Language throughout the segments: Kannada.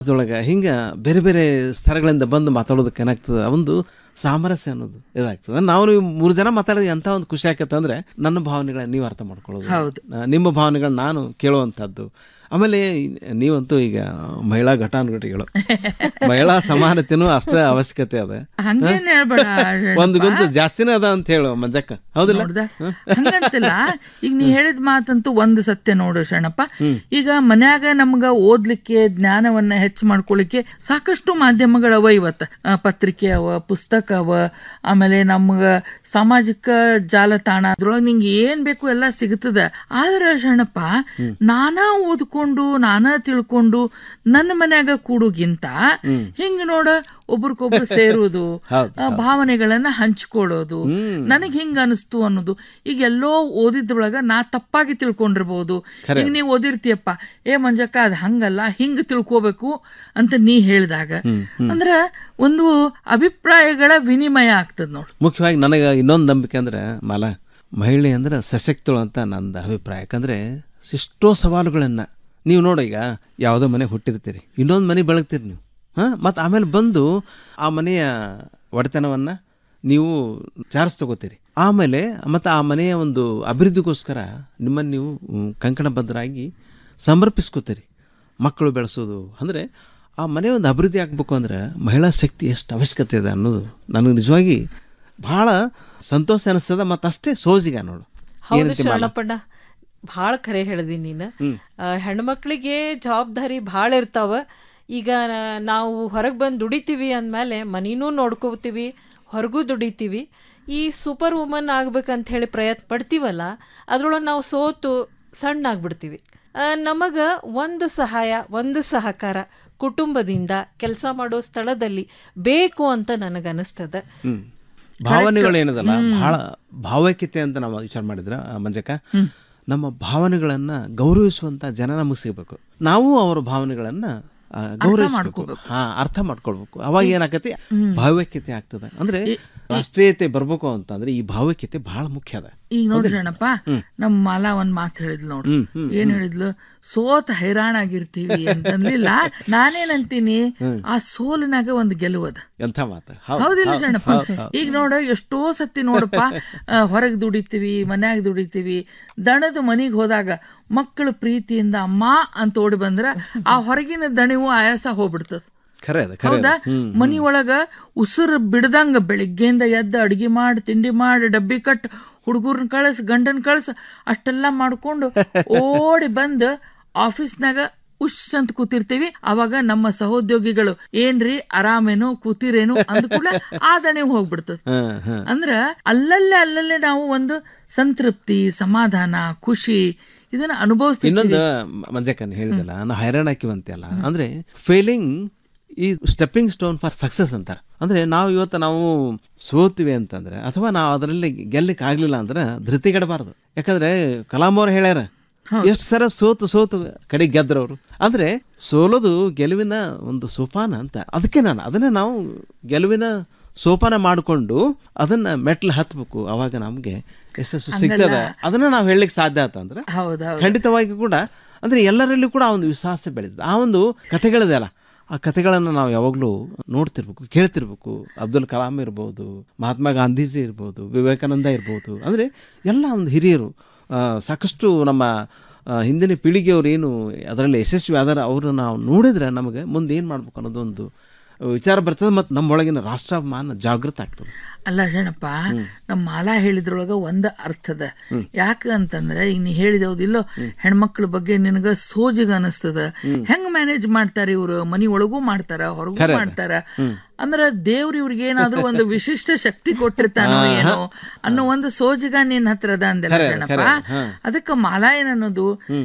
ಅದ್ರೊಳಗೆ ಹಿಂಗೆ ಬೇರೆ ಬೇರೆ ಸ್ಥಳಗಳಿಂದ ಬಂದು ಮಾತಾಡೋದಕ್ಕೆ ಏನಾಗ್ತದೆ ಒಂದು ಸಾಮರಸ್ಯ ಅನ್ನೋದು ಇದಾಗ್ತದೆ ನಾವು ನೀವು ಮೂರು ಜನ ಮಾತಾಡಿದ್ರೆ ಎಂಥ ಒಂದು ಖುಷಿ ಆಕತ್ತೆ ಅಂದರೆ ನನ್ನ ಭಾವನೆಗಳನ್ನ ನೀವು ಅರ್ಥ ಮಾಡ್ಕೊಳ್ಳೋದು ಹೌದು. ಆ, ನಿಮ್ಮ ಭಾವನೆಗಳನ್ನ ನಾನು ಕೇಳುವಂಥದ್ದು ಆಮೇಲೆ ನೀವಂತೂ ಈಗ ಮಹಿಳಾ ಘಟಾನುಘಟಿಗಳು ಮಹಿಳಾ ಸಮಾನತೆನೂ ಅಷ್ಟೇ ಅವಶ್ಯಕತೆ ಅದ ಹಂಗೇನ್ ಹೇಳ್ಬೇಡ ಒಂದು ಗುಂತು ಜಾಸ್ತಿನೇ ಅದ ಅಂತ ಹೇಳು ಮಂಜಕ್ಕ ಹೌದಿಲ್ಲ ನೋಡ್ದ ಹಂಗಂತಿಲ್ಲ ಈಗ ನೀ ಹೇಳಿದ ಮಾತಂತೂ ಒಂದು ಸತ್ಯ ನೋಡು ಶರಣಪ್ಪ ಈಗ ಮನ್ಯಾಗ ನಮ್ಗ ಓದ್ಲಿಕ್ಕೆ ಜ್ಞಾನವನ್ನ ಹೆಚ್ಚು ಮಾಡ್ಕೊಳಿಕ್ಕೆ ಸಾಕಷ್ಟು ಮಾಧ್ಯಮಗಳವ ಇವತ್ತ ಆ, ಪತ್ರಿಕೆ ಅವ ಪುಸ್ತಕ ಅವ ಆಮೇಲೆ ನಮ್ಗ ಸಾಮಾಜಿಕ ಜಾಲತಾಣ ಅದ್ರೊಳಗೆ ನಿಂಗೆ ಏನ್ ಬೇಕು ಎಲ್ಲ ಸಿಗ್ತದ ಆದ್ರೆ ಶರಣಪ್ಪ ನಾನಾ ಓದ್ಕೊಂಡು ನಾನಾ ತಿಳ್ಕೊಂಡು ನನ್ನ ಮನ್ಯಾಗ ಕೂಡುಗಿಂತ ಹಿಂಗ ನೋಡ ಒಬ್ರಿಗೊಬ್ರು ಸೇರುವುದು ಹೌದು, ಆ, ಭಾವನೆಗಳನ್ನ ಹಂಚ್ಕೊಳ್ಳೋದು ನನಗ್ ಹಿಂಗ ಅನಿಸ್ತು ಅನ್ನೋದು ಈಗ ಎಲ್ಲೋ ಓದಿದ್ರೊಳಗ ನಾ ತಪ್ಪಾಗಿ ತಿಳ್ಕೊಂಡಿರ್ಬೋದು ಈಗ ನೀವು ಓದಿರ್ತೀಯಪ್ಪ ಏ ಮಂಜಕ್ಕ ಅದ್ ಹಂಗಲ್ಲ ಹಿಂಗ ತಿಳ್ಕೋಬೇಕು ಅಂತ ನೀ ಹೇಳ್ದಾಗ ಅಂದ್ರ ಒಂದು ಅಭಿಪ್ರಾಯಗಳ ವಿನಿಮಯ ಆಗ್ತದ ನೋಡು ಮುಖ್ಯವಾಗಿ ನನಗೆ ಇನ್ನೊಂದು ನಂಬಿಕೆ ಅಂದ್ರೆ ಮಾಲ ಮಹಿಳೆ ಅಂದ್ರೆ ಸಶಕ್ತಳು ಅಂತ ನಂದು ಅಭಿಪ್ರಾಯ ಯಾಕಂದ್ರೆ ಎಷ್ಟೋ ಸವಾಲುಗಳನ್ನು ನೀವು ನೋಡಿ ಈಗ ಯಾವುದೋ ಮನೆ ಹುಟ್ಟಿರ್ತೀರಿ ಇನ್ನೊಂದು ಮನೆ ಬೆಳಗ್ತೀರಿ ನೀವು ಹಾಂ ಮತ್ತು ಆಮೇಲೆ ಬಂದು ಆ ಮನೆಯ ಒಡೆತನವನ್ನು ನೀವು ಚಾರ್ಜ್ ತಗೋತೀರಿ ಆಮೇಲೆ ಮತ್ತು ಆ ಮನೆಯ ಒಂದು ಅಭಿವೃದ್ಧಿಗೋಸ್ಕರ ನಿಮ್ಮನ್ನು ನೀವು ಮ್, ಕಂಕಣಬದ್ಧರಾಗಿ ಸಮರ್ಪಿಸ್ಕೋತೀರಿ ಮಕ್ಕಳು ಬೆಳೆಸೋದು ಅಂದರೆ ಆ ಮನೆ ಒಂದು ಅಭಿವೃದ್ಧಿ ಆಗಬೇಕು ಅಂದ್ರೆ ಮಹಿಳಾ ಶಕ್ತಿ ಎಷ್ಟು ಅವಶ್ಯಕತೆ ಇದೆ ಅನ್ನೋದು ನನಗೆ ನಿಜವಾಗಿ ಭಾಳ ಸಂತೋಷ ಅನಿಸ್ತದ ಮತ್ತು ಅಷ್ಟೇ ಸೋಜಿಗ ನೋಡು ಹೌದು ಏನಂತೀವಿ ಮಾಲ? ಶರಣಪ್ಪಣ್ಣ ಭಾಳ ಖರೆ ಹೇಳ್ದಿ ನೀನು ಆ, ಹೆಣ್ಮಕ್ಳಿಗೆ ಜವಾಬ್ದಾರಿ ಭಾಳ ಇರ್ತಾವ ಈಗ ನಾ- ನಾವು ಹೊರಗೆ ಬಂದು ದುಡಿತೀವಿ ಅಂದಮೇಲೆ ಮನಿನೂ ನೋಡ್ಕೋತೀವಿ ಹೊರಗೂ ದುಡಿತೀವಿ ಈ ಸೂಪರ್ ವುಮನ್ ಆಗ್ಬೇಕಂತ ಹೇಳಿ ಪ್ರಯತ್ನ ಪಡ್ತೀವಲ್ಲ ಅದ್ರೊಳಗೆ ನಾವು ಸೋತು ಸಣ್ಣ ಆಗ್ಬಿಡ್ತೀವಿ ನಮಗೆ ಒಂದು ಸಹಾಯ ಒಂದು ಸಹಕಾರ ಕುಟುಂಬದಿಂದ ಕೆಲಸ ಮಾಡೋ ಸ್ಥಳದಲ್ಲಿ ಬೇಕು ಅಂತ ನನಗನ್ನಿಸ್ತದೆ ಹ್ಮ್. ಭಾವನೆಗಳು ಏನದಲ್ಲ ಬಹಳ ಭಾವೈಕ್ಯತೆ ಅಂತ ನಾವು ವಿಚಾರ ಮಾಡಿದ್ರ ಆ, ಮಂಜಕ್ಕ ನಮ್ಮ ಭಾವನೆಗಳನ್ನ ಗೌರವಿಸುವಂತ ಜನ ನಮಗೆ ಸಿಗಬೇಕು ನಾವು ಅವರ ಭಾವನೆಗಳನ್ನ ಆ, ಗೌರವಿಸ್ಬೇಕು ಹಾ ಅರ್ಥ ಮಾಡ್ಕೊಳ್ಬೇಕು ಅವಾಗ ಏನಾಗತ್ತೆ ಭಾವೈಕ್ಯತೆ ಆಗ್ತದೆ ಅಂದ್ರೆ ರಾಷ್ಟ್ರೀಯತೆ ಬರ್ಬೇಕು ಅಂತಂದ್ರೆ ಈ ಭಾವೈಕ್ಯತೆ ಬಹಳ ಮುಖ್ಯ ಅದ ಈಗ ನೋಡ್ರಿ ಅಣ್ಣಪ್ಪ ನಮ್ಮ ಮಾಲಾ ಒಂದ್ ಮಾತು ಹೇಳಿದ್ಲು ನೋಡು ಏನ್ ಹೇಳಿದ್ಲು ಸೋತ ಹೈರಾಣಾಗಿರ್ತೀವಿ ಅಂತಂದ್ಲಿಲ್ಲ ನಾನೇನಂತೀನಿ ಆ ಸೋಲಿನಾಗ ಒಂದು ಗೆಲುವದ ಎಂಥ ಮಾತು ಹೌದು, ಹೌದಿಲ್ಲ ಹೌದು, ಶರಣಪ್ಪ ಹೌದು, ಹೌದು. ಈಗ ನೋಡ ಎಷ್ಟೋ ಸತಿ ನೋಡಪ್ಪ ಹೊರಗೆ ದುಡಿತೀವಿ ಮನ್ಯಾಗ ದುಡಿತೀವಿ ದಣದ ಮನಿಗೆ ಹೋದಾಗ ಮಕ್ಕಳು ಪ್ರೀತಿಯಿಂದ ಅಮ್ಮ ಅಂತ ಓಡಿ ಬಂದ್ರ ಆ ಹೊರಗಿನ ದಣಿವು ಆಯಾಸ ಹೋಗ್ಬಿಡ್ತದ ಖರೆ ಅದ ಖರೆ ಅದ. ಹೌದಾ ಮನಿ ಒಳಗ ಉಸಿರು ಬಿಡ್ದಂಗ ಬೆಳಿಗ್ಗೆಯಿಂದ ಎದ್ದು ಅಡಿಗೆ ಮಾಡಿ ತಿಂಡಿ ಮಾಡಿ ಡಬ್ಬಿ ಕಟ್ ಹುಡುಗರ್ನ ಕಳಿಸ್ ಗಂಡನ್ ಕಳಿಸ್ ಅಷ್ಟೆಲ್ಲ ಮಾಡ್ಕೊಂಡು ಓಡಿ ಬಂದು ಆಫೀಸ್ನಾಗ ಉಶ್ ಅಂತ ಕೂತಿರ್ತೀವಿ ಅವಾಗ ನಮ್ಮ ಸಹೋದ್ಯೋಗಿಗಳು ಏನ್ರಿ ಆರಾಮೇನು ಕೂತಿರೇನು ಅಂದ ಕೂಡಲೇ ಆ ದಣೆ ಹೋಗ್ಬಿಡ್ತದ ಹಾ ಹಾ ಅಂದ್ರ ಅಲ್ಲಲ್ಲೇ ಅಲ್ಲಲ್ಲೇ ನಾವು ಒಂದು ಸಂತೃಪ್ತಿ ಸಮಾಧಾನ ಖುಷಿ ಇದನ್ನ ಅನುಭವಿಸ್ತೀವಿ ಇನ್ನೊಂದು ಮಂಜಕ್ಕನ್ ಹೇಳಿದಲ್ಲ ನಾವು ಹೈರಾಣ ಹಾಕಿವಂತೆಲ್ಲ ಅಂದ್ರೆ ಫೇಲಿಂಗ್ ಈ ಸ್ಟೆಪ್ಪಿಂಗ್ ಸ್ಟೋನ್ ಫಾರ್ ಸಕ್ಸಸ್ ಅಂತಾರೆ ಅಂದ್ರೆ ನಾವು ಇವತ್ತು ನಾವು ಸೋತಿವಿ ಅಂತಂದ್ರೆ ಅಥವಾ ನಾವು ಅದರಲ್ಲಿ ಗೆಲ್ಲಕ್ಕೆ ಆಗ್ಲಿಲ್ಲ ಅಂದ್ರೆ ಧೃತಿಗೆಡಬಾರ್ದು ಯಾಕಂದ್ರೆ ಕಲಾಂ ಅವ್ರು ಹೇಳ್ಯಾರ ಎಷ್ಟು ಸರ ಸೋತು ಸೋತು ಕಡೆ ಗೆದ್ರವ್ರು ಅಂದ್ರೆ ಸೋಲೋದು ಗೆಲುವಿನ ಒಂದು ಸೋಪಾನ ಅಂತ ಅದಕ್ಕೆ ನಾನು ಅದನ್ನ ನಾವು ಗೆಲುವಿನ ಸೋಪಾನ ಮಾಡಿಕೊಂಡು ಅದನ್ನ ಮೆಟ್ಲು ಹತ್ಬೇಕು ಅವಾಗ ನಮ್ಗೆ ಯಶಸ್ಸು ಸಿಗ್ತದ ಅದನ್ನ ನಾವು ಹೇಳಲಿಕ್ಕೆ ಸಾಧ್ಯ ಆತಂದ್ರೆ ಹೌದೌದು ಖಂಡಿತವಾಗಿ ಕೂಡ ಅಂದ್ರೆ ಎಲ್ಲರಲ್ಲೂ ಕೂಡ ಆ ಒಂದು ವಿಶ್ವಾಸ ಬೆಳೀತದೆ ಆ ಒಂದು ಕಥೆಗಳಿದೆಯಲ್ಲ ಆ ಕಥೆಗಳನ್ನು ನಾವು ಯಾವಾಗಲೂ ನೋಡ್ತಿರ್ಬೇಕು ಕೇಳ್ತಿರ್ಬೇಕು ಅಬ್ದುಲ್ ಕಲಾಂ ಇರ್ಬೋದು ಮಹಾತ್ಮ ಗಾಂಧೀಜಿ ಇರ್ಬೋದು ವಿವೇಕಾನಂದ ಇರ್ಬೋದು ಅಂದರೆ ಎಲ್ಲ ಒಂದು ಹಿರಿಯರು ಆ, ಸಾಕಷ್ಟು ನಮ್ಮ ಆ, ಹಿಂದಿನ ಪೀಳಿಗೆಯವರು ಏನು ಅದರಲ್ಲಿ ಯಶಸ್ವಿ ಆದಾರ ಅವ್ರನ್ನ ನಾವು ನೋಡಿದ್ರೆ ನಮಗೆ ಮುಂದೆ ಏನು ಮಾಡ್ಬೇಕು ಅನ್ನೋದೊಂದು ವಿಚಾರ ಬರ್ತದೆ ಮತ್ತು ನಮ್ಮೊಳಗಿನ ರಾಷ್ಟ್ರಾಭಿಮಾನ ಜಾಗೃತ ಆಗ್ತದೆ ಅಲ್ಲ ಶರಣಪ್ಪ ನಮ್ಮ ಮಾಲಾ ಹೇಳಿದ್ರೊಳಗ ಒಂದ ಅರ್ಥದ ಯಾಕ ಅಂತಂದ್ರೆ ಈಗ ನೀ ಹೇಳಿದೌದಿಲ್ಲೋ ಹೆಣ್ಮಕ್ಳ ಬಗ್ಗೆ ನಿನಗ ಸೋಜಿಗ ಅನಿಸ್ತದ ಹೆಂಗ್ ಮ್ಯಾನೇಜ್ ಮಾಡ್ತಾರ ಇವ್ರು ಮನಿ ಒಳಗೂ ಮಾಡ್ತಾರ ಹೊರಗೂ ಮಾಡ್ತಾರ ಅಂದ್ರ ದೇವ್ರ ಇವ್ರಿಗೆ ಏನಾದ್ರೂ ಒಂದು ವಿಶಿಷ್ಟ ಶಕ್ತಿ ಕೊಟ್ಟಿರ್ತಾನೋ ಏನೋ ಅನ್ನೋ ಒಂದು ಸೋಜಿಗ ನಿನ್ ಹತ್ರ ಅದ ಅಂದೆಲ್ಲ ಶರಣಪ್ಪ ಅದಕ್ಕ ಮಾಲಾ ಏನನ್ನೋದು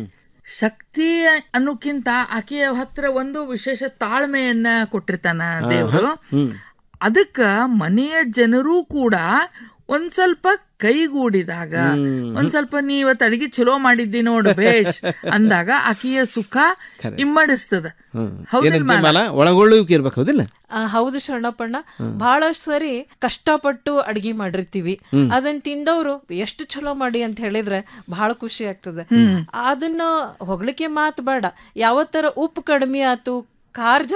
ಶಕ್ತಿ ಅನ್ನೋಕ್ಕಿಂತ ಆಕೆಯ ಹತ್ರ ಒಂದು ವಿಶೇಷ ತಾಳ್ಮೆಯನ್ನ ಕೊಟ್ಟಿರ್ತಾನ ದೇವ್ರು ಅದಕ್ಕ ಮನೆಯ ಜನರೂ ಕೂಡ ಒಂದ್ ಸ್ವಲ್ಪ ಕೈಗೂಡಿದಾಗ ಒಂದ್ ಸ್ವಲ್ಪ ನೀ ಇವತ್ತು ಅಡಿಗೆ ಚಲೋ ಮಾಡಿದ್ದಿ ನೋಡು ಬೇಷ್ ಅಂದಾಗ ಆಕೆಯ ಸುಖ ಇಮ್ಮಡಿಸ್ತದ ಹೌದಿಲ್ ಏನಂತೀವಿ ಮಾಲ ಒಳಗೊಳ್ಳುವಿಕೆ ಇರ್ಬೇಕು ಹೌದಿಲ್ಲ ಆ, ಹೌದು ಶರಣಪ್ಪಣ್ಣ ಬಹಳಷ್ಟು ಸರಿ ಕಷ್ಟಪಟ್ಟು ಅಡ್ಗಿ ಮಾಡಿರ್ತೀವಿ ಅದನ್ನ ತಿಂದವರು ಎಷ್ಟು ಚಲೋ ಮಾಡಿ ಅಂತ ಹೇಳಿದ್ರೆ ಬಹಳ ಖುಷಿ ಆಗ್ತದೆ ಅದನ್ನ ಹೊಗಳಿಕೆ ಮಾತು ಬೇಡ ಯಾವತ್ತರ ಉಪ್ಪು ಕಡಿಮೆ ಆತು ಕಾರ್